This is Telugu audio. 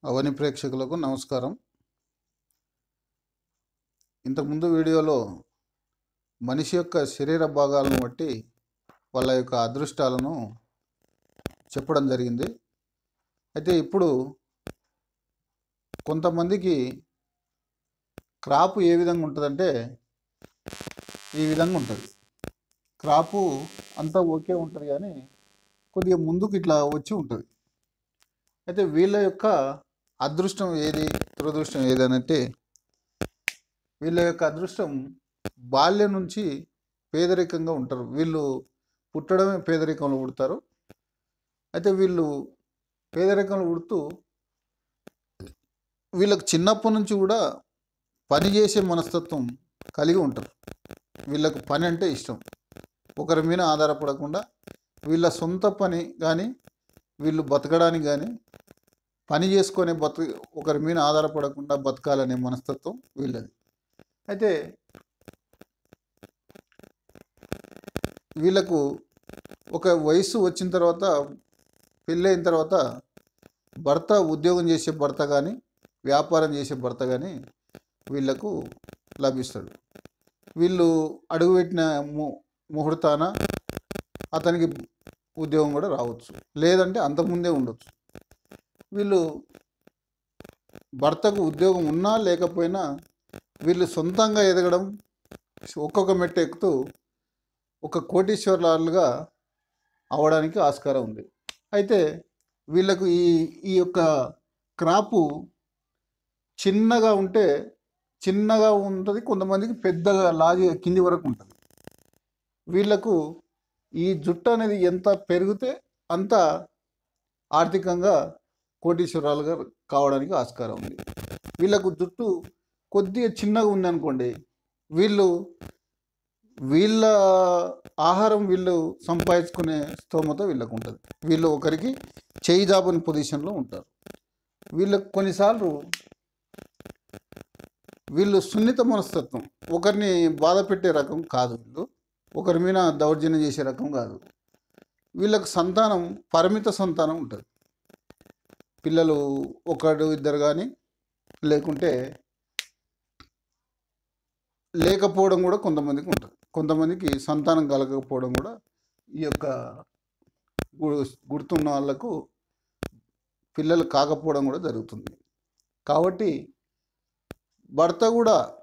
అవని ప్రేక్షకులకు నమస్కారం ఇంతకుముందు వీడియోలో మనిషి యొక్క శరీర భాగాలను బట్టి వాళ్ళ యొక్క అదృష్టాలను చెప్పడం జరిగింది అయితే ఇప్పుడు కొంతమందికి క్రాప్ ఏ విధంగా ఉంటుందంటే ఈ విధంగా ఉంటుంది క్రాపు అంతా ఓకే ఉంటుంది కానీ కొద్దిగా ముందుకు ఇట్లా వచ్చి ఉంటుంది అయితే వీళ్ళ యొక్క అదృష్టం ఏది దురదృష్టం ఏది అంటే వీళ్ళ యొక్క అదృష్టం బాల్యం నుంచి పేదరికంగా ఉంటారు వీళ్ళు పుట్టడమే పేదరికంలో పుడతారు అయితే వీళ్ళు పేదరికంలో పుడుతూ వీళ్ళకి చిన్నప్పటి నుంచి కూడా పని చేసే మనస్తత్వం కలిగి ఉంటారు వీళ్ళకు పని అంటే ఇష్టం ఒకరి మీద ఆధారపడకుండా వీళ్ళ సొంత పని కానీ వీళ్ళు బతకడానికి కానీ పని చేసుకునే బతు ఒకరి మీద ఆధారపడకుండా బతకాలనే మనస్తత్వం వీళ్ళది అయితే వీళ్ళకు ఒక వయసు వచ్చిన తర్వాత పెళ్ళైన తర్వాత భర్త ఉద్యోగం చేసే భర్త కానీ వ్యాపారం చేసే భర్త కానీ వీళ్ళకు లభిస్తాడు వీళ్ళు అడుగుపెట్టిన ము ముహూర్తాన అతనికి ఉద్యోగం కూడా రావచ్చు లేదంటే అంతకుముందే ఉండొచ్చు వీళ్ళు భర్తకు ఉద్యోగం ఉన్నా లేకపోయినా వీళ్ళు సొంతంగా ఎదగడం ఒక్కొక్క మెట్టు ఎక్కుతూ ఒక కోటీశ్వరులుగా అవడానికి ఆస్కారం ఉంది అయితే వీళ్ళకు ఈ ఈ యొక్క క్రాపు చిన్నగా ఉంటే చిన్నగా ఉంటుంది కొంతమందికి పెద్దగా లాగి కింది వరకు ఉంటుంది వీళ్ళకు ఈ జుట్టు అనేది ఎంత పెరిగితే అంత ఆర్థికంగా కోటీశ్వరాలుగా కావడానికి ఆస్కారం ఉంది వీళ్ళకు జుట్టు కొద్దిగా చిన్నగా ఉందనుకోండి వీళ్ళు వీళ్ళ ఆహారం వీళ్ళు సంపాదించుకునే స్తోమత వీళ్ళకు ఉంటుంది వీళ్ళు ఒకరికి చేయి జాబని పొజిషన్లో ఉంటారు వీళ్ళకు కొన్నిసార్లు వీళ్ళు సున్నిత మనస్తత్వం ఒకరిని బాధ పెట్టే రకం కాదు వీళ్ళు ఒకరి మీద దౌర్జన్యం చేసే రకం కాదు వీళ్ళకు సంతానం పరిమిత సంతానం ఉంటుంది పిల్లలు ఒకడు ఇద్దరు కానీ లేకుంటే లేకపోవడం కూడా కొంతమందికి ఉంటుంది కొంతమందికి సంతానం కలగకపోవడం కూడా ఈ యొక్క గు- గుర్తున్న వాళ్ళకు పిల్లలు కాకపోవడం కూడా జరుగుతుంది కాబట్టి భర్త కూడా